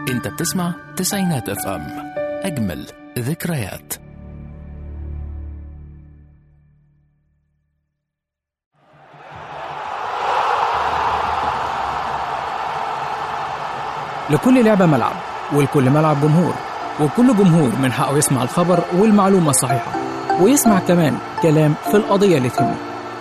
انت بتسمع تسعينات اف ام اجمل ذكريات لكل لعبة ملعب ولكل ملعب جمهور وكل جمهور من حقه يسمع الخبر والمعلومة الصحيحة ويسمع كمان كلام في القضية اللي تهمه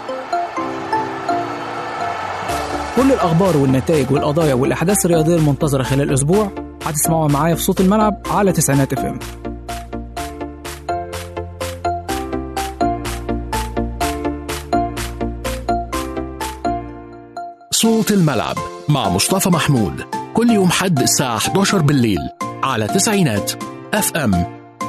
كل الأخبار والنتائج والقضايا والأحداث الرياضية المنتظرة خلال الأسبوع هتسمعوها معايا في صوت الملعب على تسعينات اف ام صوت الملعب مع مصطفى محمود كل يوم حد الساعة 11 بالليل على تسعينات اف ام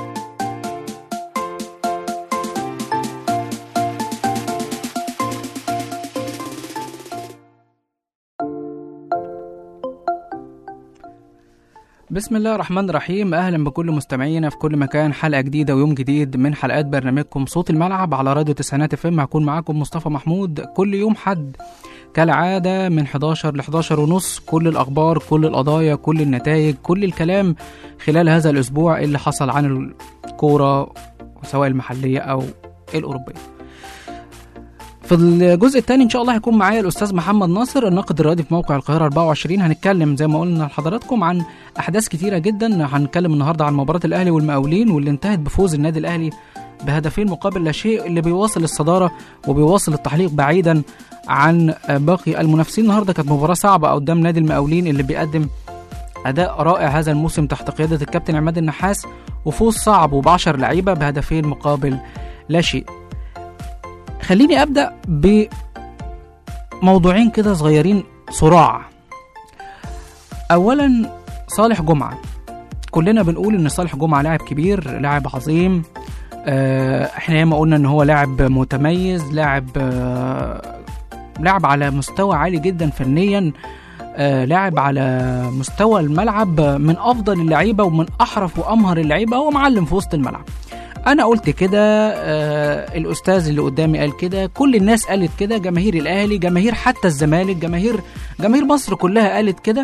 بسم الله الرحمن الرحيم اهلا بكل مستمعينا في كل مكان حلقه جديده ويوم جديد من حلقات برنامجكم صوت الملعب على راديو تسعينات اف ام هكون معاكم مصطفى محمود كل يوم حد كالعاده من 11 ل 11 ونص كل الاخبار كل القضايا كل النتائج كل الكلام خلال هذا الاسبوع اللي حصل عن الكوره سواء المحليه او الاوروبيه في الجزء الثاني ان شاء الله هيكون معايا الاستاذ محمد ناصر الناقد الرياضي في موقع القاهره 24 هنتكلم زي ما قلنا لحضراتكم عن احداث كتيره جدا هنتكلم النهارده عن مباراه الاهلي والمقاولين واللي انتهت بفوز النادي الاهلي بهدفين مقابل لا شيء اللي بيواصل الصداره وبيواصل التحليق بعيدا عن باقي المنافسين النهارده كانت مباراه صعبه قدام نادي المقاولين اللي بيقدم اداء رائع هذا الموسم تحت قياده الكابتن عماد النحاس وفوز صعب وب10 لعيبه بهدفين مقابل لا شيء خليني ابدا بموضوعين كده صغيرين صراع اولا صالح جمعه كلنا بنقول ان صالح جمعه لاعب كبير لاعب عظيم آه، احنا ياما قلنا ان هو لاعب متميز لاعب آه، لاعب على مستوى عالي جدا فنيا آه، لاعب على مستوى الملعب من افضل اللعيبه ومن احرف وامهر اللعيبه هو معلم في وسط الملعب انا قلت كده آه الاستاذ اللي قدامي قال كده كل الناس قالت كده جماهير الاهلي جماهير حتى الزمالك جماهير جماهير مصر كلها قالت كده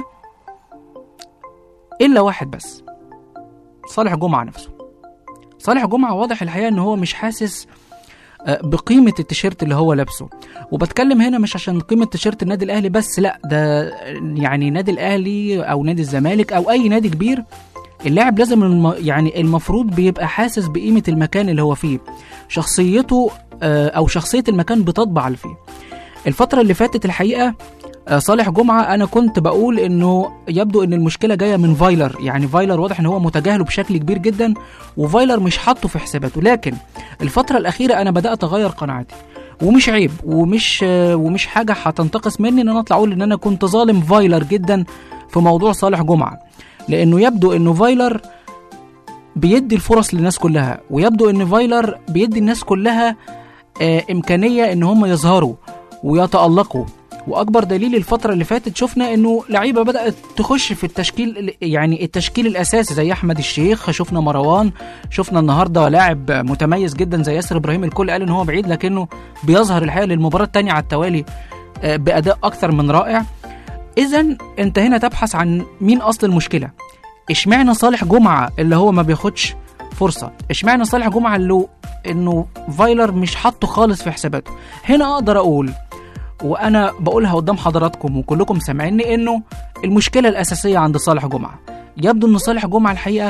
الا واحد بس صالح جمعه نفسه صالح جمعه واضح الحقيقه ان هو مش حاسس آه، بقيمة التيشيرت اللي هو لابسه وبتكلم هنا مش عشان قيمة تيشيرت النادي الأهلي بس لا ده يعني نادي الأهلي أو نادي الزمالك أو أي نادي كبير اللاعب لازم الم... يعني المفروض بيبقى حاسس بقيمة المكان اللي هو فيه شخصيته آه، أو شخصية المكان بتطبع اللي فيه الفترة اللي فاتت الحقيقة آه، صالح جمعة أنا كنت بقول إنه يبدو إن المشكلة جاية من فايلر يعني فايلر واضح إن هو متجاهله بشكل كبير جدا وفايلر مش حاطه في حساباته لكن الفترة الأخيرة أنا بدأت أغير قناعاتي ومش عيب ومش آه، ومش حاجة هتنتقص مني إن أنا أطلع أقول إن أنا كنت ظالم فايلر جدا في موضوع صالح جمعة لانه يبدو انه فايلر بيدي الفرص للناس كلها ويبدو ان فايلر بيدي الناس كلها آه، امكانيه ان هم يظهروا ويتالقوا واكبر دليل الفتره اللي فاتت شفنا انه لعيبه بدات تخش في التشكيل يعني التشكيل الاساسي زي احمد الشيخ شفنا مروان شفنا النهارده لاعب متميز جدا زي ياسر ابراهيم الكل قال ان هو بعيد لكنه بيظهر الحقيقه للمباراه الثانيه على التوالي آه، باداء اكثر من رائع اذا انت هنا تبحث عن مين اصل المشكله اشمعنى صالح جمعه اللي هو ما بياخدش فرصه اشمعنى صالح جمعه اللي انه فايلر مش حاطه خالص في حساباته هنا اقدر اقول وانا بقولها قدام حضراتكم وكلكم سامعيني انه المشكله الاساسيه عند صالح جمعه يبدو ان صالح جمعه الحقيقه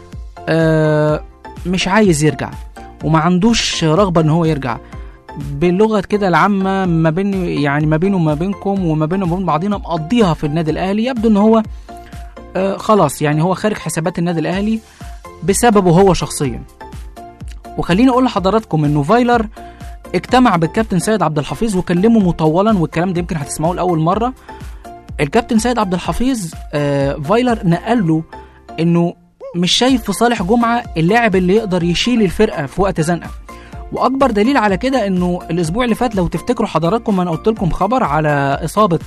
آه مش عايز يرجع وما عندوش رغبه ان هو يرجع باللغه كده العامه ما بين يعني ما بينه وما بينكم وما بينه وما بين بعضينا مقضيها في النادي الاهلي يبدو ان هو آه خلاص يعني هو خارج حسابات النادي الاهلي بسببه هو شخصيا وخليني اقول لحضراتكم انه فايلر اجتمع بالكابتن سيد عبد الحفيظ وكلمه مطولا والكلام ده يمكن هتسمعوه لاول مره الكابتن سيد عبد الحفيظ آه فايلر نقل له انه مش شايف في صالح جمعه اللاعب اللي يقدر يشيل الفرقه في وقت زنقه واكبر دليل على كده انه الاسبوع اللي فات لو تفتكروا حضراتكم انا قلت لكم خبر على اصابه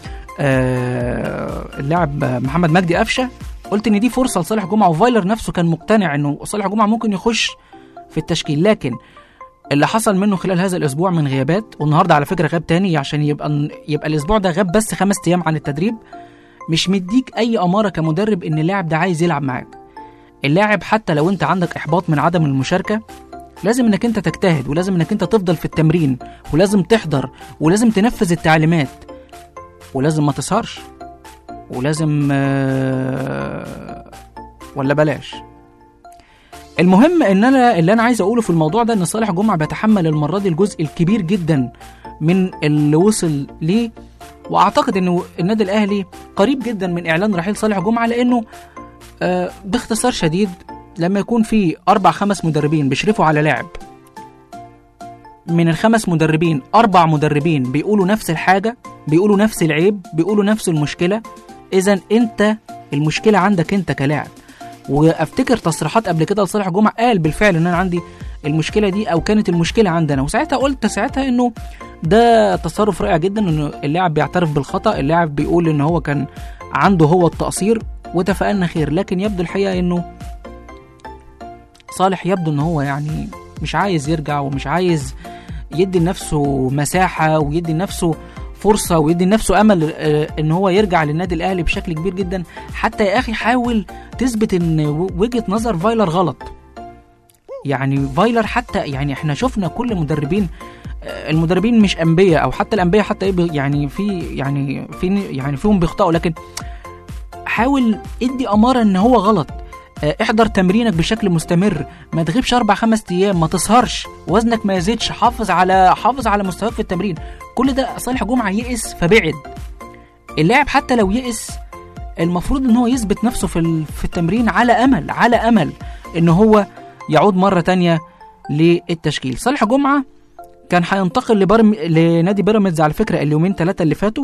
آه اللاعب محمد مجدي قفشه قلت ان دي فرصه لصالح جمعه وفايلر نفسه كان مقتنع انه صالح جمعه ممكن يخش في التشكيل لكن اللي حصل منه خلال هذا الاسبوع من غيابات والنهارده على فكره غاب تاني عشان يبقى يبقى الاسبوع ده غاب بس خمس ايام عن التدريب مش مديك اي اماره كمدرب ان اللاعب ده عايز يلعب معاك اللاعب حتى لو انت عندك احباط من عدم المشاركه لازم انك انت تجتهد ولازم انك انت تفضل في التمرين ولازم تحضر ولازم تنفذ التعليمات ولازم ما تسهرش ولازم آه، ولا بلاش المهم ان انا اللي انا عايز اقوله في الموضوع ده ان صالح جمعه بيتحمل المره دي الجزء الكبير جدا من اللي وصل ليه واعتقد انه النادي الاهلي قريب جدا من اعلان رحيل صالح جمعه لانه آه، باختصار شديد لما يكون في اربع خمس مدربين بيشرفوا على لاعب من الخمس مدربين اربع مدربين بيقولوا نفس الحاجه بيقولوا نفس العيب بيقولوا نفس المشكله اذا انت المشكله عندك انت كلاعب وافتكر تصريحات قبل كده لصالح جمعه قال بالفعل ان انا عندي المشكله دي او كانت المشكله عندنا وساعتها قلت ساعتها انه ده تصرف رائع جدا انه اللاعب بيعترف بالخطا اللاعب بيقول ان هو كان عنده هو التقصير وتفائلنا خير لكن يبدو الحقيقه انه صالح يبدو ان هو يعني مش عايز يرجع ومش عايز يدي لنفسه مساحه ويدي لنفسه فرصه ويدي لنفسه امل آه، ان هو يرجع للنادي الاهلي بشكل كبير جدا حتى يا اخي حاول تثبت ان و- وجهه نظر فايلر غلط يعني فايلر حتى يعني احنا شفنا كل مدربين آه، المدربين مش انبياء او حتى الانبياء حتى ايه بي- يعني في يعني في يعني فيهم بيخطئوا لكن حاول ادي اماره ان هو غلط آه، احضر تمرينك بشكل مستمر ما تغيبش اربع خمس ايام ما تسهرش وزنك ما يزيدش حافظ على حافظ على مستواك في التمرين كل ده صالح جمعه يئس فبعد اللاعب حتى لو يئس المفروض ان هو يثبت نفسه في ال- في التمرين على امل على امل ان هو يعود مره تانية للتشكيل صالح جمعه كان هينتقل لبرم... لنادي بيراميدز على فكره اليومين ثلاثه اللي فاتوا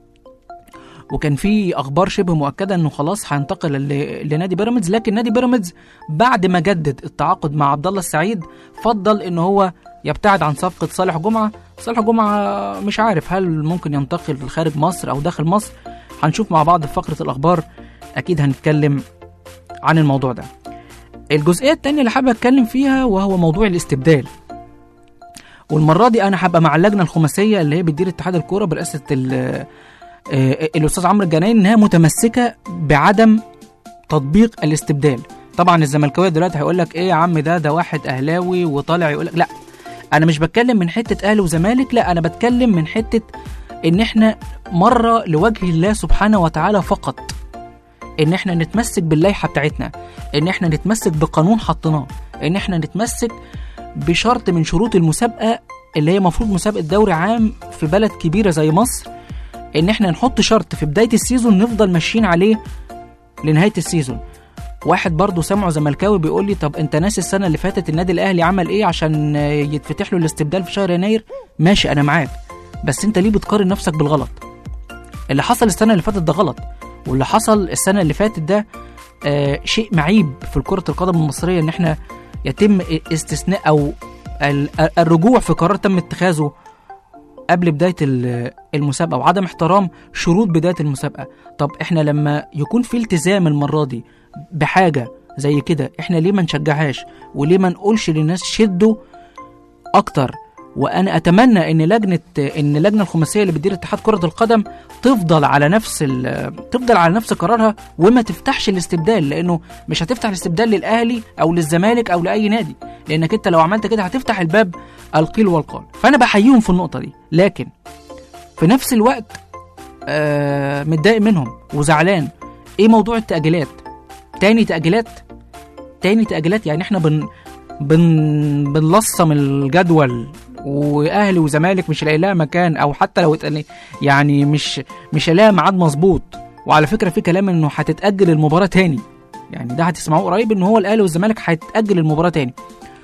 وكان في اخبار شبه مؤكده انه خلاص هينتقل ل... لنادي بيراميدز لكن نادي بيراميدز بعد ما جدد التعاقد مع عبد الله السعيد فضل ان هو يبتعد عن صفقه صالح جمعه صالح جمعه مش عارف هل ممكن ينتقل خارج مصر او داخل مصر هنشوف مع بعض في فقره الاخبار اكيد هنتكلم عن الموضوع ده الجزئيه الثانيه اللي حابب اتكلم فيها وهو موضوع الاستبدال والمره دي انا هبقى مع اللجنه الخماسيه اللي هي بتدير اتحاد الكوره برئاسه ال- آه، الاستاذ عمرو الجناين انها متمسكه بعدم تطبيق الاستبدال طبعا الزملكاويه دلوقتي هيقول لك ايه يا عم ده ده واحد اهلاوي وطالع يقول لك لا انا مش بتكلم من حته اهلي وزمالك لا انا بتكلم من حته ان احنا مره لوجه الله سبحانه وتعالى فقط ان احنا نتمسك باللائحه بتاعتنا ان احنا نتمسك بقانون حطيناه ان احنا نتمسك بشرط من شروط المسابقه اللي هي المفروض مسابقه دوري عام في بلد كبيره زي مصر ان احنا نحط شرط في بدايه السيزون نفضل ماشيين عليه لنهايه السيزون واحد برضه سامعه زملكاوي بيقول لي طب انت ناسي السنه اللي فاتت النادي الاهلي عمل ايه عشان آه، يتفتح له الاستبدال في شهر يناير ماشي انا معاك بس انت ليه بتقارن نفسك بالغلط اللي حصل السنه اللي فاتت ده غلط واللي حصل السنه اللي فاتت ده آه شيء معيب في كره القدم المصريه ان احنا يتم استثناء او ال- الرجوع في قرار تم اتخاذه قبل بدايه ال- المسابقه وعدم احترام شروط بدايه المسابقه طب احنا لما يكون في التزام المره دي بحاجه زي كده احنا ليه ما نشجعهاش وليه ما نقولش للناس شدوا اكتر وانا اتمنى ان لجنه ان اللجنه الخماسيه اللي بتدير اتحاد كره القدم تفضل على نفس ال- تفضل على نفس قرارها وما تفتحش الاستبدال لانه مش هتفتح الاستبدال للاهلي او للزمالك او لاي نادي لانك انت لو عملت كده هتفتح الباب القيل والقال فانا بحييهم في النقطه دي لكن في نفس الوقت آه متضايق منهم وزعلان ايه موضوع التاجيلات تاني تاجيلات تاني تاجيلات يعني احنا بن بن بنلصم الجدول واهلي وزمالك مش لاقي لها مكان او حتى لو اتقال- يعني مش مش لاقي ميعاد مظبوط وعلى فكره في كلام انه هتتاجل المباراه تاني يعني ده هتسمعوه قريب ان هو الاهلي والزمالك هيتاجل المباراه تاني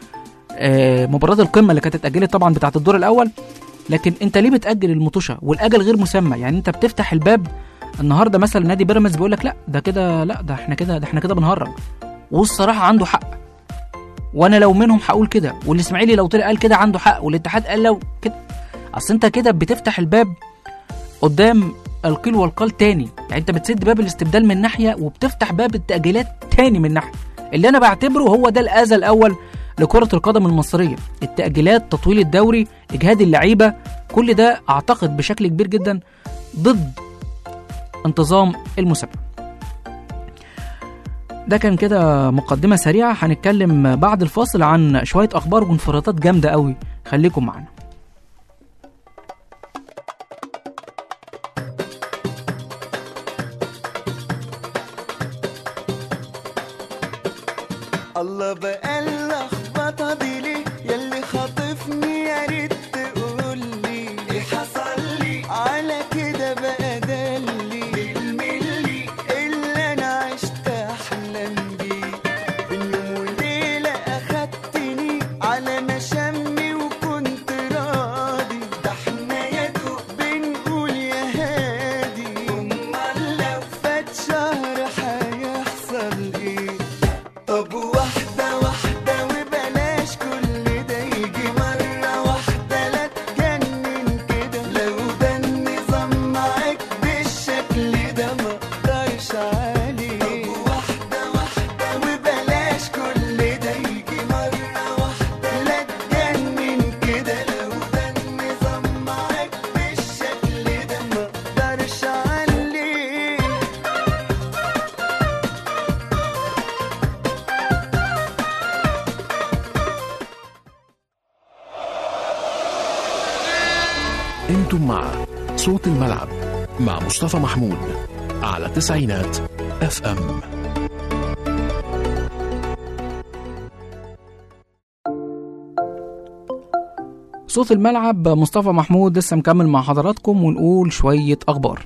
آه مباراه القمه اللي كانت اتاجلت طبعا بتاعه الدور الاول لكن انت ليه بتاجل المطوشه والاجل غير مسمى يعني انت بتفتح الباب النهارده مثلا نادي بيراميدز بيقول لك لا ده كده لا ده احنا كده ده احنا كده بنهرج والصراحه عنده حق وانا لو منهم هقول كده والاسماعيلي لو طلع قال كده عنده حق والاتحاد قال لو كده اصل انت كده بتفتح الباب قدام القيل والقال تاني يعني انت بتسد باب الاستبدال من ناحيه وبتفتح باب التاجيلات تاني من ناحيه اللي انا بعتبره هو ده الاذى الاول لكره القدم المصريه التاجيلات تطويل الدوري اجهاد اللعيبه كل ده اعتقد بشكل كبير جدا ضد انتظام المسابقة ده كان كده مقدمة سريعة هنتكلم بعد الفاصل عن شوية أخبار وانفرادات جامدة قوي خليكم معنا الله بقى اللخبطه دي ليه ياللي خاطفني يا ريت تقولي ايه حصل لي على كده بقى دلي بالملي اللي انا عشت احلم بيه بين يوم وليله اخدتني على مشامي وكنت راضي ده احنا يا دوب بنقول يا هادي امال لو فات شهر هيحصل ايه طب واحدة واحدة وبلاش كل ده يجي مرة واحدة لا تجنن كده لو ده النظام معاك بالشكل ده ما اقدرش عليه طب واحدة واحدة وبلاش كل ده يجي مرة واحدة لا تجنن كده لو ده النظام معاك بالشكل ده ما اقدرش عليه انتم مع صوت الملعب مع مصطفى محمود على تسعينات اف ام صوت الملعب مصطفى محمود لسه مكمل مع حضراتكم ونقول شوية أخبار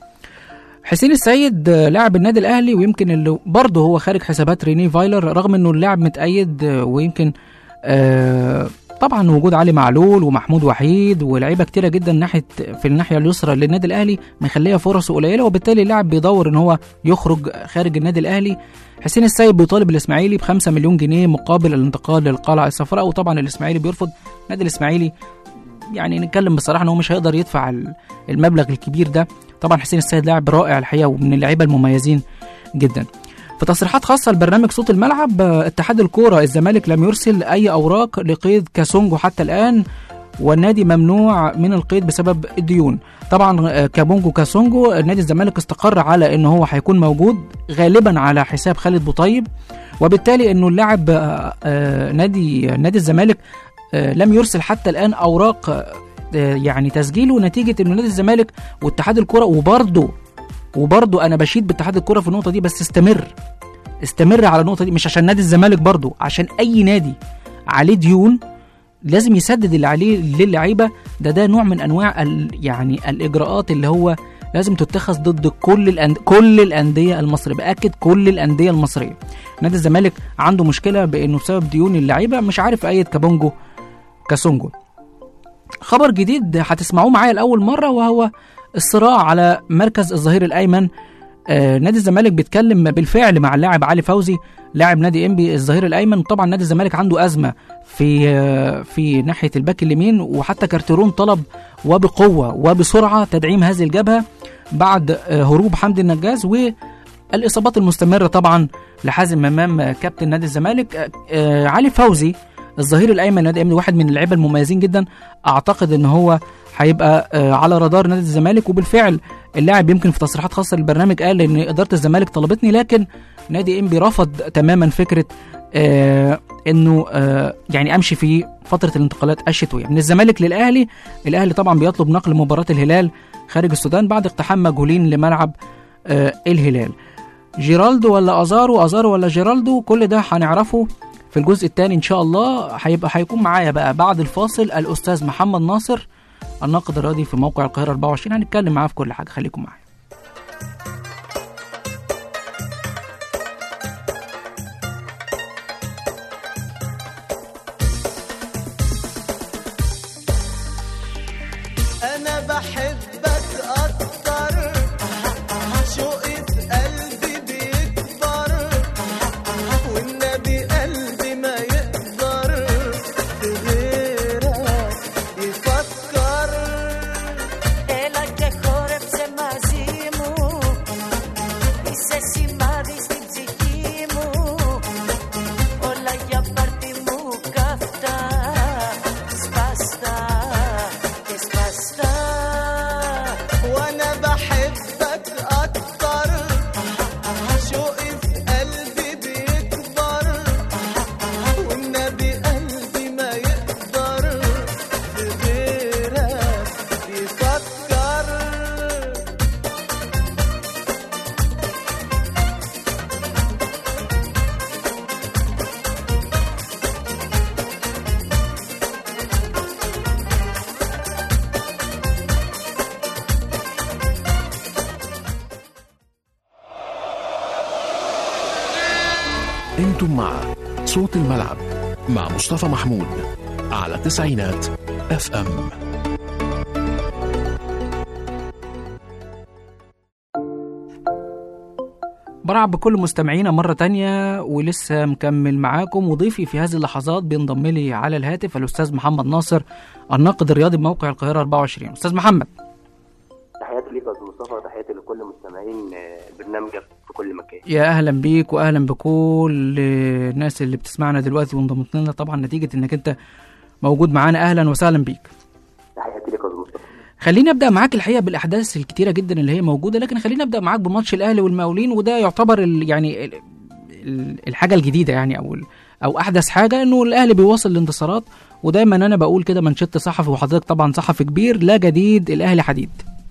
حسين السيد آه، لاعب النادي الأهلي ويمكن اللي برضه هو خارج حسابات ريني فايلر رغم إنه اللاعب متأيد آه، ويمكن آه، طبعا وجود علي معلول ومحمود وحيد ولاعيبه كتيره جدا ناحيه في الناحيه اليسرى للنادي الاهلي مخليه فرصه قليله وبالتالي اللاعب بيدور ان هو يخرج خارج النادي الاهلي حسين السيد بيطالب الاسماعيلي ب 5 مليون جنيه مقابل الانتقال للقلعه الصفراء وطبعا الاسماعيلي بيرفض النادي الاسماعيلي يعني نتكلم بصراحه ان هو مش هيقدر يدفع ال- المبلغ الكبير ده طبعا حسين السيد لاعب رائع الحقيقه ومن اللعيبه المميزين جدا في تصريحات خاصه لبرنامج صوت الملعب آه، اتحاد الكوره الزمالك لم يرسل اي اوراق لقيد كاسونجو حتى الان والنادي ممنوع من القيد بسبب الديون طبعا آه، كابونجو كاسونجو نادي الزمالك استقر على ان هو هيكون موجود غالبا على حساب خالد بوطيب وبالتالي انه اللاعب آه، آه، نادي نادي الزمالك آه، لم يرسل حتى الان اوراق آه، يعني تسجيله نتيجه انه نادي الزمالك واتحاد الكره وبرضه وبرضه انا بشيد باتحاد الكره في النقطه دي بس استمر استمر على النقطه دي مش عشان نادي الزمالك برضه عشان اي نادي عليه ديون لازم يسدد اللي عليه للعيبه ده ده نوع من انواع ال يعني الاجراءات اللي هو لازم تتخذ ضد كل الأند... كل الانديه المصريه باكد كل الانديه المصريه نادي الزمالك عنده مشكله بانه بسبب ديون اللعيبه مش عارف ايد كابونجو كاسونجو خبر جديد هتسمعوه معايا لاول مره وهو الصراع على مركز الظهير الايمن آه نادي الزمالك بيتكلم بالفعل مع اللاعب علي فوزي لاعب نادي انبي الظهير الايمن طبعا نادي الزمالك عنده ازمه في آه في ناحيه الباك اليمين وحتى كارتيرون طلب وبقوه وبسرعه تدعيم هذه الجبهه بعد آه هروب حمدي النجاز والاصابات المستمره طبعا لحازم امام آه، كابتن نادي الزمالك آه آه علي فوزي الظهير الايمن نادي انبي واحد من اللعيبه المميزين جدا اعتقد ان هو هيبقى آه، على رادار نادي الزمالك وبالفعل اللاعب يمكن في تصريحات خاصه للبرنامج قال ان اداره الزمالك طلبتني لكن نادي انبي رفض تماما فكره آه انه آه يعني امشي في فتره الانتقالات الشتويه من الزمالك للاهلي الاهلي طبعا بيطلب نقل مباراه الهلال خارج السودان بعد اقتحام مجهولين لملعب آه الهلال جيرالدو ولا ازارو ازارو ولا جيرالدو كل ده هنعرفه في الجزء الثاني ان شاء الله هيبقى هيكون معايا بقى بعد الفاصل الاستاذ محمد ناصر الناقد الرياضي في موقع القاهره 24 هنتكلم معاه في كل حاجه خليكم معايا انا بحبك اكتر شوقي في قلبي بيكبر والنبي قلبي ما يقدر بغيرك يفكر Έλα και χόρεψε μαζί μου Είσαι σημάδι στην ψυχή μου Όλα για πάρτι μου καυτά Σπαστά και σπαστά انتم مع صوت الملعب مع مصطفى محمود على تسعينات اف ام برحب بكل مستمعينا مرة تانية ولسه مكمل معاكم وضيفي في هذه اللحظات بينضم لي على الهاتف الأستاذ محمد ناصر الناقد الرياضي بموقع القاهرة 24 أستاذ محمد تحياتي ليك يا استاذ مصطفى وتحياتي لكل مستمعين آه، برنامجك في كل مكان يا أهلا بيك وأهلا بكل الناس اللي بتسمعنا دلوقتي وانضمت لنا طبعا نتيجة إنك أنت موجود معانا أهلا وسهلا بيك تحياتي ليك يا استاذ مصطفى خليني ابدا معاك الحقيقه بالاحداث الكتيره جدا اللي هي موجوده لكن خليني ابدا معاك بماتش الاهلي والمقاولين وده يعتبر ال يعني ال- ال- الحاجه الجديده يعني او ال- او احدث حاجه انه الاهلي بيواصل الانتصارات ودايما انا بقول كده منشط صحفي وحضرتك طبعا صحفي كبير لا جديد الاهلي حديد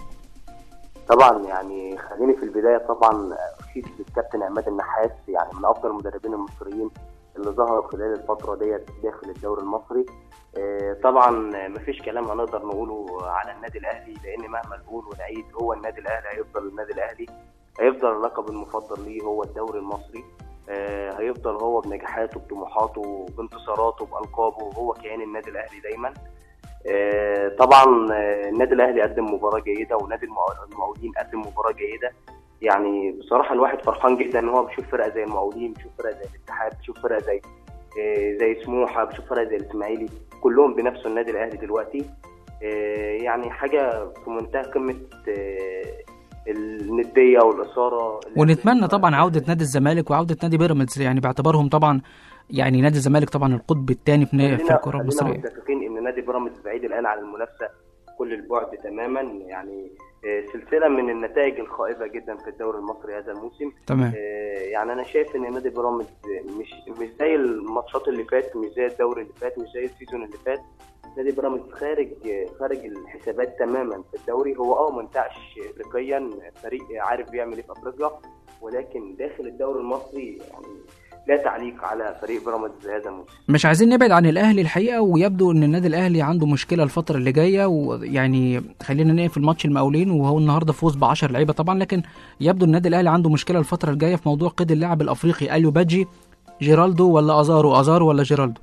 طبعا يعني خليني في البدايه طبعا اشيد للكابتن عماد النحاس يعني من افضل المدربين المصريين اللي ظهروا خلال الفتره ديت داخل الدوري المصري آه، طبعا مفيش كلام هنقدر نقوله على النادي الاهلي لان مهما نقول ونعيد هو النادي الاهلي هيفضل النادي الاهلي هيفضل اللقب المفضل ليه هو الدوري المصري آه، هيفضل هو بنجاحاته بطموحاته بانتصاراته بالقابه هو كيان النادي الاهلي دايما آه، طبعا آه، النادي الاهلي قدم مباراه جيده ونادي المقاو- المقاولين قدم مباراه جيده يعني بصراحه الواحد فرحان جدا ان هو بيشوف فرقه زي المقاولين بيشوف فرقه زي الاتحاد بيشوف فرقه زي آه، زي سموحه بيشوف فرقه زي الاسماعيلي كلهم بنفسوا النادي الاهلي دلوقتي آه، يعني حاجه في منتهى قمه آه، النديه والاثاره ونتمنى طبعا عوده نادي الزمالك وعوده نادي بيراميدز يعني باعتبارهم طبعا يعني نادي الزمالك طبعا القطب الثاني في في خلينا- الكره خلينا المصريه متفقين ان نادي بيراميدز بعيد الان عن المنافسه كل البعد تماما يعني آه، سلسله من النتائج الخائبه جدا في الدوري المصري هذا الموسم تمام آه، يعني انا شايف ان نادي بيراميدز مش مش زي الماتشات اللي فات مش زي الدوري اللي فات مش زي السيزون اللي فات نادي بيراميدز خارج خارج الحسابات تماما في الدوري هو اه منتعش افريقيا فريق عارف بيعمل ايه في افريقيا ولكن داخل الدوري المصري يعني لا تعليق على فريق بيراميدز هذا الموسم مش عايزين نبعد عن الاهلي الحقيقه ويبدو ان النادي الاهلي عنده مشكله الفتره اللي جايه ويعني خلينا نقفل ماتش المقاولين وهو النهارده فوز ب 10 لعيبه طبعا لكن يبدو النادي الاهلي عنده مشكله الفتره الجايه في موضوع قيد اللاعب الافريقي اليو بادجي جيرالدو ولا ازارو ازارو ولا جيرالدو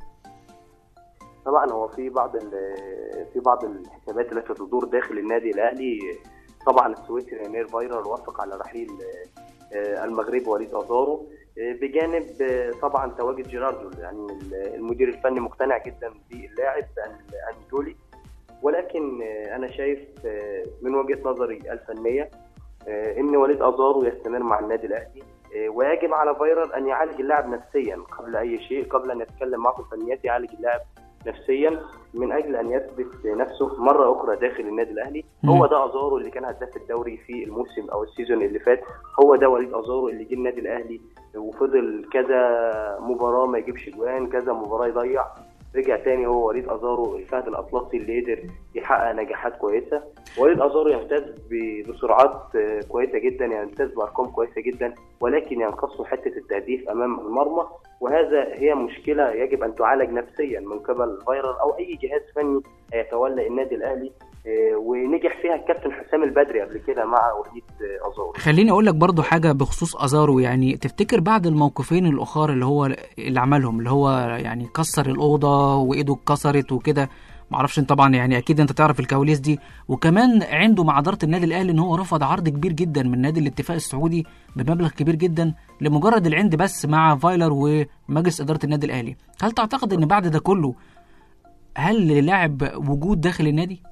طبعا هو في بعض ال- في بعض الحسابات التي تدور داخل النادي الاهلي طبعا السويسري ينير فايرر وافق على رحيل آه، المغربي وليد ازارو آه، بجانب آه، طبعا تواجد جيراردو يعني المدير الفني مقتنع جدا باللاعب الانجولي ولكن آه، انا شايف آه، من وجهه نظري الفنيه آه، ان وليد ازارو يستمر مع النادي الاهلي آه، ويجب على فايرر ان يعالج اللاعب نفسيا قبل اي شيء قبل ان يتكلم معه في الفنيات يعالج اللاعب نفسيا من اجل ان يثبت نفسه مره اخرى داخل النادي الاهلي مم. هو ده ازارو اللي كان هداف الدوري في الموسم او السيزون اللي فات هو ده وليد ازارو اللي جه النادي الاهلي وفضل كذا مباراه ما يجيبش جوان كذا مباراه يضيع رجع تاني هو وليد ازارو الفهد الاطلسي اللي قدر يحقق نجاحات كويسه وليد ازارو يمتاز ب- بسرعات آه، كويسه جدا يمتاز بارقام كويسه جدا ولكن ينقصه حته التهديف امام المرمى وهذا هي مشكله يجب ان تعالج نفسيا من قبل فايرر او اي جهاز فني يتولى النادي الاهلي آه، ونجح فيها الكابتن حسام البدري قبل كده مع وليد آه، ازارو خليني اقول لك برضو حاجه بخصوص ازارو يعني تفتكر بعد الموقفين الاخر اللي هو اللي عملهم اللي هو يعني كسر الاوضه وايده اتكسرت وكده معرفش انت طبعا يعني اكيد انت تعرف الكواليس دي وكمان عنده مع اداره النادي الاهلي ان هو رفض عرض كبير جدا من نادي الاتفاق السعودي بمبلغ كبير جدا لمجرد العند بس مع فايلر ومجلس اداره النادي الاهلي هل تعتقد ان بعد ده كله هل للاعب وجود داخل النادي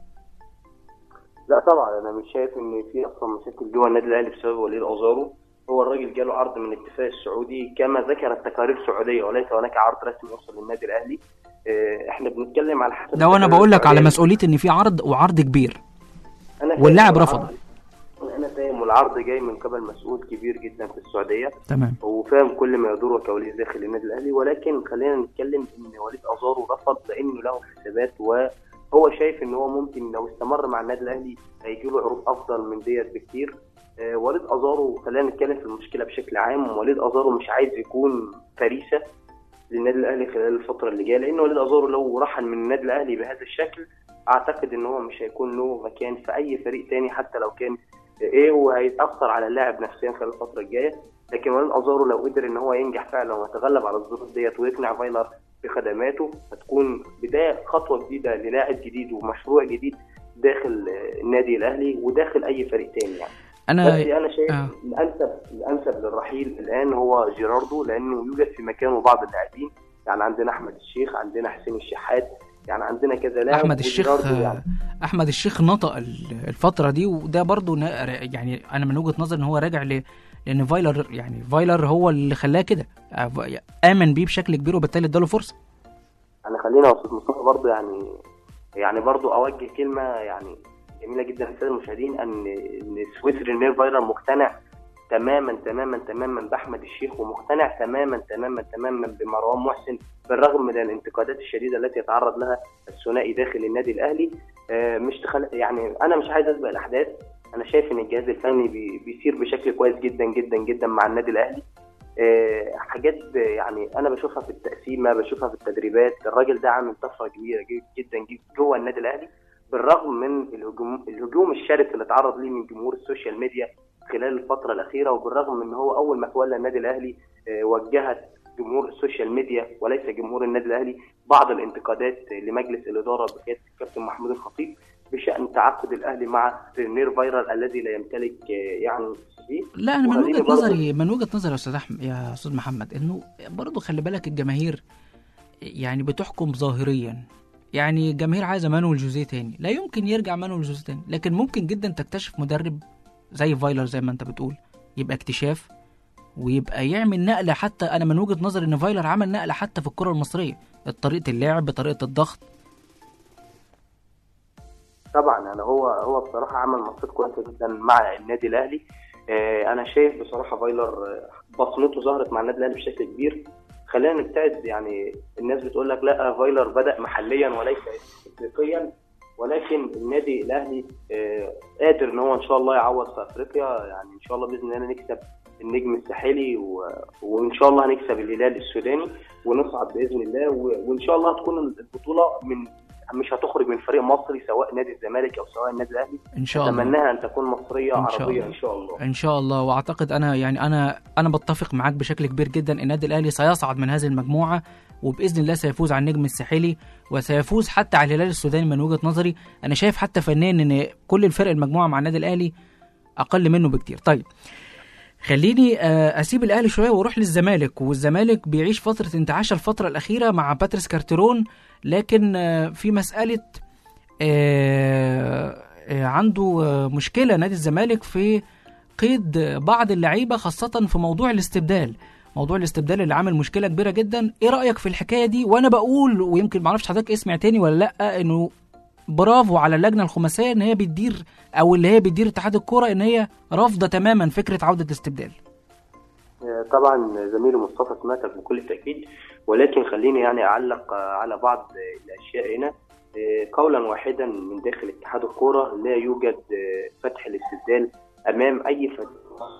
لا طبعا انا مش شايف ان في اصلا مشاكل جوه النادي الاهلي بسبب وليد ازارو هو الراجل جاله عرض من الاتفاق السعودي كما ذكرت تقارير سعوديه وليس هناك عرض رسمي وصل للنادي الاهلي آه، احنا بنتكلم على حسب ده وانا التقارير بقول لك على السعودية. مسؤولية ان في عرض وعرض كبير أنا فاهم واللاعب العرض- رفض. انا فاهم والعرض جاي من قبل مسؤول كبير جدا في السعوديه تمام وفاهم كل ما يدور وكواليس داخل النادي الاهلي ولكن خلينا نتكلم ان وليد ازارو رفض لانه له حسابات وهو شايف ان هو ممكن لو استمر مع النادي الاهلي هيجي له عروض افضل من ديت بكتير آه، وليد ازارو خلينا نتكلم في المشكله بشكل عام وليد ازارو مش عايز يكون فريسه للنادي الاهلي خلال الفتره اللي جايه لان وليد ازارو لو رحل من النادي الاهلي بهذا الشكل اعتقد ان هو مش هيكون له مكان في اي فريق تاني حتى لو كان ايه وهيتاثر على اللاعب نفسيا خلال الفتره الجايه لكن وليد ازارو لو قدر ان هو ينجح فعلا ويتغلب على الظروف ديت ويقنع فايلر بخدماته هتكون بدايه خطوه جديده للاعب جديد ومشروع جديد داخل آه، النادي الاهلي وداخل اي فريق تاني يعني بس انا انا شايف آه. الانسب الانسب للرحيل الان هو جيراردو لانه يوجد في مكانه بعض اللاعبين يعني عندنا احمد الشيخ عندنا حسين الشحات يعني عندنا كذا لاعب احمد الشيخ وجيراردو يعني احمد الشيخ نطق ال- الفتره دي وده برضو نا- يعني انا من وجهه نظري ان هو راجع ل لان فايلر يعني فايلر هو اللي خلاه كده آه، امن بيه بشكل كبير وبالتالي اداله فرصه انا خلينا يا استاذ مصطفى برضه يعني يعني برضه اوجه كلمه يعني جميله جدا للساده المشاهدين ان ان سويسري نير فايلر مقتنع تماما تماما تماما باحمد الشيخ ومقتنع تماما تماما تماما بمروان محسن بالرغم من الانتقادات الشديده التي يتعرض لها الثنائي داخل النادي الاهلي آه، مش تخل... يعني انا مش عايز اسبق الاحداث انا شايف ان الجهاز الفني بي... بيسير بشكل كويس جدا جدا جدا مع النادي الاهلي آه، حاجات يعني انا بشوفها في التقسيمه بشوفها في التدريبات الراجل ده عامل طفره كبيره جدا جوه النادي الاهلي بالرغم من الهجوم الهجوم الشرس اللي اتعرض ليه من جمهور السوشيال ميديا خلال الفتره الاخيره وبالرغم من ان هو اول ما تولى النادي الاهلي آه، وجهت جمهور السوشيال ميديا وليس جمهور النادي الاهلي بعض الانتقادات لمجلس الاداره بقياده الكابتن محمود الخطيب بشان تعاقد الاهلي مع رينير فايرال الذي لا يمتلك آه، يعني فيه لا انا من وخليني وجهه برضه- نظري من وجهه نظري يا استاذ احمد يا استاذ محمد انه برضه خلي بالك الجماهير يعني بتحكم ظاهريا يعني الجماهير عايزه مانويل جوزيه تاني لا يمكن يرجع مانويل جوزيه تاني لكن ممكن جدا تكتشف مدرب زي فايلر زي ما انت بتقول يبقى اكتشاف ويبقى يعمل نقله حتى انا من وجهه نظري ان فايلر عمل نقله حتى في الكره المصريه طريقه اللعب بطريقه الضغط طبعا انا هو هو بصراحه عمل ماتشات كويسه جدا مع النادي الاهلي آه، انا شايف بصراحه فايلر آه، بصمته ظهرت مع النادي الاهلي بشكل كبير خلينا نبتعد يعني الناس بتقول لك لا فايلر بدا محليا وليس افريقيا ولكن النادي الاهلي آه، قادر ان هو ان شاء الله يعوض في افريقيا يعني ان شاء الله باذن الله نكسب النجم الساحلي و... وان شاء الله هنكسب الهلال السوداني ونصعد باذن الله و... وان شاء الله هتكون البطوله من مش هتخرج من فريق مصري سواء نادي الزمالك او سواء النادي الاهلي ان شاء الله اتمناها ان تكون مصريه إن شاء عربيه الله. ان شاء الله ان شاء الله واعتقد انا يعني انا انا بتفق معاك بشكل كبير جدا ان النادي الاهلي سيصعد من هذه المجموعه وباذن الله سيفوز على النجم الساحلي وسيفوز حتى على الهلال السوداني من وجهه نظري انا شايف حتى فنيا ان كل الفرق المجموعه مع النادي الاهلي اقل منه بكتير طيب خليني آه، اسيب الاهلي شويه واروح للزمالك والزمالك بيعيش فتره انتعاش الفتره الاخيره مع باتريس كارتيرون لكن آه، في مساله آه، آه، عنده آه، مشكله نادي الزمالك في قيد بعض اللعيبه خاصه في موضوع الاستبدال موضوع الاستبدال اللي عامل مشكله كبيره جدا ايه رايك في الحكايه دي وانا بقول ويمكن معرفش حضرتك اسمع تاني ولا لا انه برافو على اللجنه الخماسيه ان هي بتدير او اللي هي بتدير اتحاد الكوره ان هي رافضه تماما فكره عوده الاستبدال آه، طبعا زميلي مصطفى سمعتك بكل تاكيد ولكن خليني يعني اعلق آه، على بعض آه، الاشياء هنا آه، قولا واحدا من داخل اتحاد الكوره لا يوجد آه، فتح الاستبدال امام اي فريق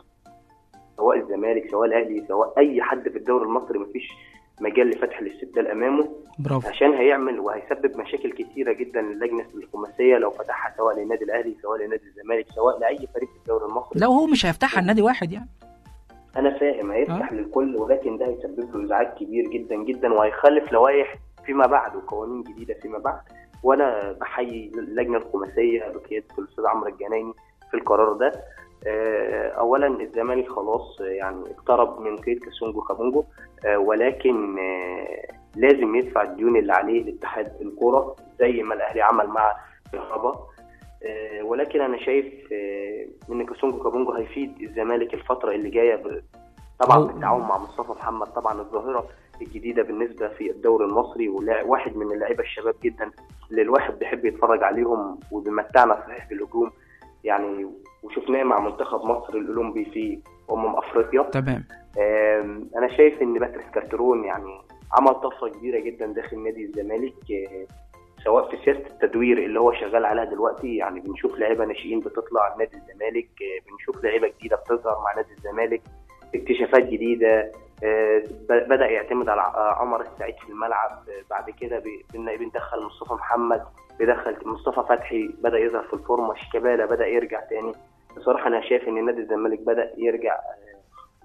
سواء الزمالك سواء الاهلي سواء اي حد في الدوري المصري مفيش مجال لفتح الاستبدال امامه برافو عشان هيعمل وهيسبب مشاكل كتيره جدا للجنه الخماسيه لو فتحها سواء للنادي الاهلي سواء لنادي الزمالك سواء لاي فريق في الدوري المصري لو هو مش هيفتحها النادي واحد يعني انا فاهم هيفتح أه. للكل ولكن ده هيسبب له ازعاج كبير جدا جدا وهيخلف لوائح فيما بعد وقوانين جديده فيما بعد وانا بحيي اللجنه الخماسيه بقياده الاستاذ عمرو الجنايني في القرار ده آه، اولا الزمالك خلاص آه، يعني اقترب من قيد كاسونجو كابونجو آه، ولكن آه، لازم يدفع الديون اللي عليه لاتحاد الكوره زي ما الاهلي عمل مع كهربا آه، ولكن انا شايف آه، ان كاسونجو كابونجو هيفيد الزمالك الفتره اللي جايه ب- طبعا هو- بالتعاون مع مصطفى محمد طبعا الظاهره الجديده بالنسبه في الدوري المصري وواحد من اللعيبه الشباب جدا اللي الواحد بيحب يتفرج عليهم وبيمتعنا صحيح بالهجوم يعني وشفناه مع منتخب مصر الاولمبي في امم افريقيا تمام آم، انا شايف ان باتريس كارترون يعني عمل طفره كبيره جدا داخل نادي الزمالك آه، سواء في سياسه التدوير اللي هو شغال عليها دلوقتي يعني بنشوف لعيبه ناشئين بتطلع نادي الزمالك آه، بنشوف لعيبه جديده بتظهر مع نادي الزمالك اكتشافات جديده آه، ب- بدا يعتمد على ع- عمر السعيد في الملعب آه، بعد كده بي- بن- بندخل مصطفى محمد بيدخل مصطفى فتحي بدا يظهر في الفورمه شيكابالا بدا يرجع تاني بصراحه انا شايف ان نادي الزمالك بدا يرجع آه،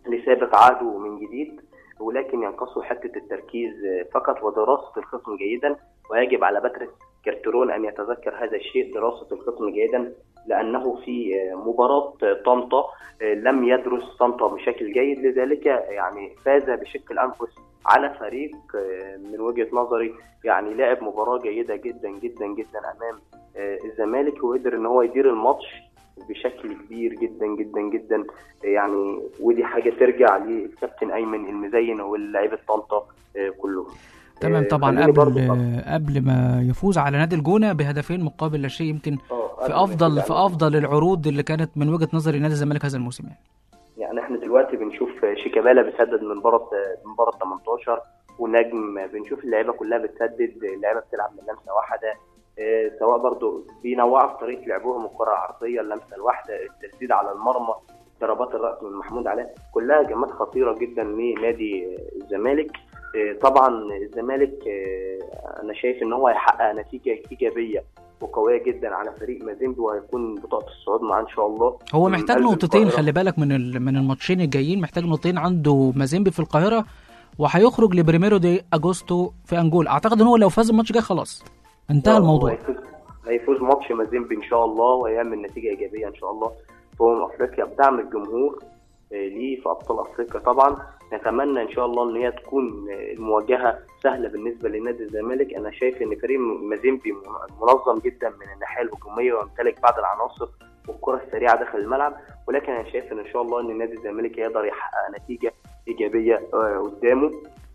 لسابق عهده من جديد ولكن ينقصه حته التركيز فقط ودراسه الخصم جيدا ويجب على باتريس كارترون ان يتذكر هذا الشيء دراسه الخصم جيدا لانه في مباراه طنطا لم يدرس طنطا بشكل جيد لذلك يعني فاز بشق الانفس على فريق من وجهه نظري يعني لعب مباراه جيده جدا جدا جدا امام الزمالك وقدر ان هو يدير الماتش بشكل كبير جدا جدا جدا يعني ودي حاجه ترجع للكابتن ايمن المزين واللاعيبه طنطا كلهم تمام آه، طبعا خليني قبل برضو قبل ما يفوز على نادي الجونه بهدفين مقابل لا شيء يمكن آه، في قبل ما افضل نبدأ في افضل العروض اللي كانت من وجهه نظري نادي الزمالك هذا الموسم يعني يعني احنا دلوقتي بنشوف شيكابالا بيسدد من بره من بره 18 ونجم بنشوف اللعيبه كلها بتسدد اللعيبه بتلعب من لمسه واحده اه سواء برضو بينوعوا في طريقه لعبهم الكره العرضيه اللمسه الواحده التسديد على المرمى ضربات الراس من محمود علاء كلها هجمات خطيره جدا لنادي آه، الزمالك آه، طبعا الزمالك آه، انا شايف ان هو هيحقق نتيجه ايجابيه وقويه جدا على فريق مازيمبي وهيكون بطاقه الصعود معاه ان شاء الله هو من محتاج قلب نقطتين القاهرة. خلي بالك من ال- من الماتشين الجايين محتاج نقطتين عنده مازيمبي في القاهره وهيخرج لبريميرو دي اجوستو في انجولا اعتقد ان هو لو فاز الماتش جاي خلاص انتهى هو الموضوع هيفوز هيفوز ماتش مازيمبي ان شاء الله ويعمل نتيجه ايجابيه ان شاء الله في امم افريقيا بدعم الجمهور آه، ليه في ابطال افريقيا طبعا نتمنى ان شاء الله ان هي تكون آه، المواجهه سهله بالنسبه لنادي الزمالك انا شايف ان فريق مازيمبي من- منظم جدا من الناحيه الهجوميه ويمتلك بعض العناصر والكره السريعه داخل الملعب ولكن انا شايف ان ان شاء الله ان نادي الزمالك يقدر يحقق نتيجه ايجابيه آه، قدامه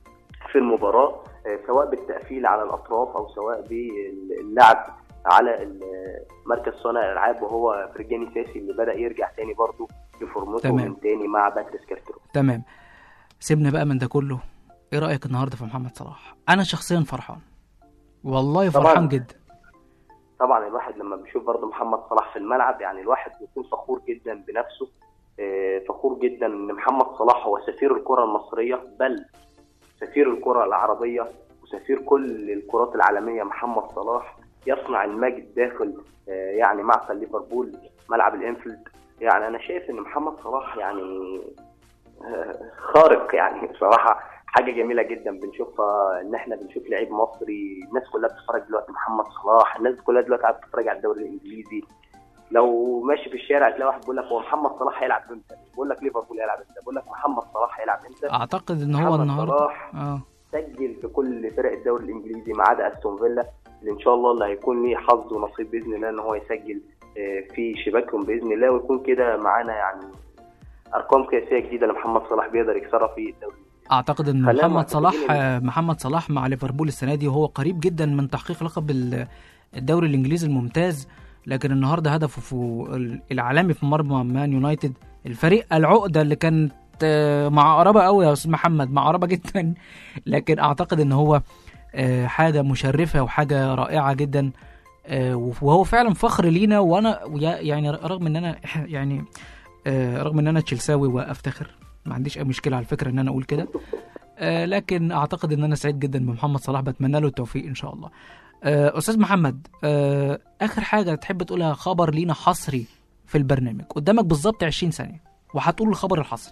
في المباراه آه، سواء بالتقفيل على الاطراف او سواء باللعب على ال- مركز صانع الالعاب وهو فرجاني ساسي اللي بدا يرجع تاني برضه لفورمته تمام. من تاني مع باتريس كارترو تمام سيبنا بقى من ده كله ايه رايك النهارده في محمد صلاح انا شخصيا فرحان والله طبعاً. فرحان جدا طبعا الواحد لما بيشوف برضه محمد صلاح في الملعب يعني الواحد بيكون فخور جدا بنفسه آه، فخور جدا ان محمد صلاح هو سفير الكره المصريه بل سفير الكره العربيه وسفير كل الكرات العالميه محمد صلاح يصنع المجد داخل آه، يعني معقل ليفربول ملعب الانفيلد يعني انا شايف ان محمد صلاح يعني آه، خارق يعني بصراحه حاجه جميله جدا بنشوفها ان احنا بنشوف لعيب مصري الناس كلها بتتفرج دلوقتي محمد صلاح الناس كلها دلوقتي قاعده تتفرج على الدوري الانجليزي لو ماشي في الشارع تلاقي واحد بيقول لك هو محمد صلاح هيلعب امتى بيقول لك ليفربول هيلعب امتى بيقول لك محمد صلاح هيلعب امتى اعتقد ان هو محمد النهارده صلاح اه سجل في كل فرق الدوري الانجليزي ما عدا استون فيلا اللي ان شاء الله اللي هيكون ليه حظ ونصيب باذن الله ان هو يسجل آه، في شباكهم باذن الله ويكون كده معانا يعني ارقام قياسيه جديده لمحمد صلاح بيقدر يكسرها في الدوري اعتقد ان خلينا محمد صلاح معتقدين إن- آه، محمد صلاح مع ليفربول السنه دي وهو قريب جدا من تحقيق لقب ال- الدوري الانجليزي الممتاز لكن النهارده هدفه في ال- العالمي في مرمى مان يونايتد الفريق العقده اللي كانت آه، معقربه قوي يا استاذ محمد معقربه جدا لكن اعتقد ان هو آه، حاجه مشرفه وحاجه رائعه جدا آه، وهو فعلا فخر لينا وانا ويا- يعني رغم ان انا يعني آه، رغم ان انا تشيلساوي وافتخر ما عنديش اي مشكله على فكره ان انا اقول كده آه، لكن اعتقد ان انا سعيد جدا بمحمد صلاح بتمنى له التوفيق ان شاء الله آه، استاذ محمد آه، اخر حاجه تحب تقولها خبر لينا حصري في البرنامج قدامك بالظبط 20 ثانيه وهتقول الخبر الحصري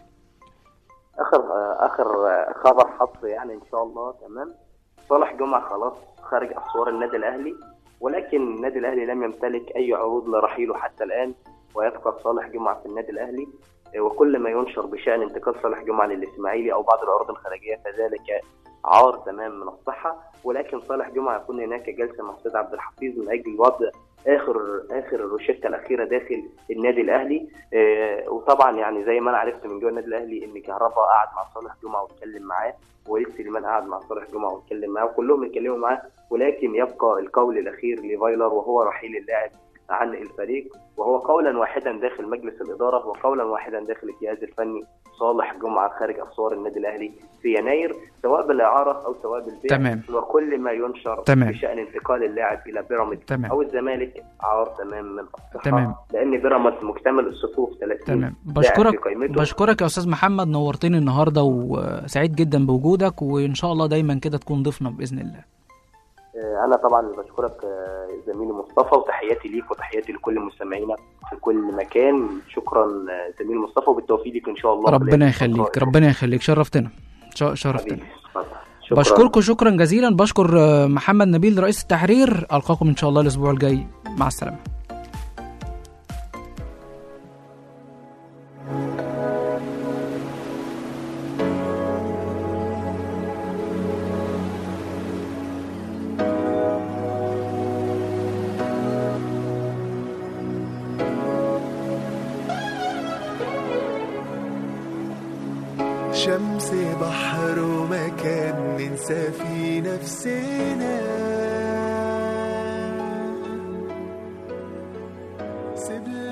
اخر آه، اخر آه، خبر حصري يعني ان شاء الله تمام صالح جمعه خلاص خارج اسوار النادي الاهلي ولكن النادي الاهلي لم يمتلك اي عروض لرحيله حتى الان ويبقى صالح جمعه في النادي الاهلي آه، وكل ما ينشر بشان انتقال صالح جمعه للاسماعيلي او بعض العروض الخارجيه فذلك عار تمام من الصحه ولكن صالح جمعه يكون هناك جلسه مع استاذ عبد الحفيظ من اجل وضع اخر اخر الروشته الاخيره داخل النادي الاهلي آه، وطبعا يعني زي ما انا عرفت من جوه النادي الاهلي ان كهربا قعد مع صالح جمعه واتكلم معاه وليد سليمان قعد مع صالح جمعه واتكلم معاه وكلهم اتكلموا معاه ولكن يبقى القول الاخير لفايلر وهو رحيل اللاعب عن الفريق وهو قولا واحدا داخل مجلس الاداره وقولا واحدا داخل الجهاز الفني صالح جمعه خارج اسوار النادي الاهلي في يناير سواء بالاعاره او سواء بالبيع تمام. وكل ما ينشر تمام. بشان انتقال اللاعب الى بيراميدز تمام. او الزمالك عار تمام من الصحه تمام. لان بيراميدز مكتمل الصفوف 30 تمام لاعب في بشكرك قائمته. بشكرك يا استاذ محمد نورتني النهارده وسعيد جدا بوجودك وان شاء الله دايما كده تكون ضيفنا باذن الله آه، انا طبعا بشكرك آه، زميلي مصطفى وتحياتي ليك وتحياتي لكل مستمعينا في كل مكان شكرا آه، زميلي مصطفى وبالتوفيق ليك ان شاء الله ربنا يخليك ربنا يخليك شرفتنا ش- شرفتنا حبيبي اتفضل. شكراً. بشكركم شكرا جزيلا بشكر آه، محمد نبيل رئيس التحرير القاكم ان شاء الله الاسبوع الجاي مع السلامه شمس بحر ومكان ننسى فيه نفسنا سيب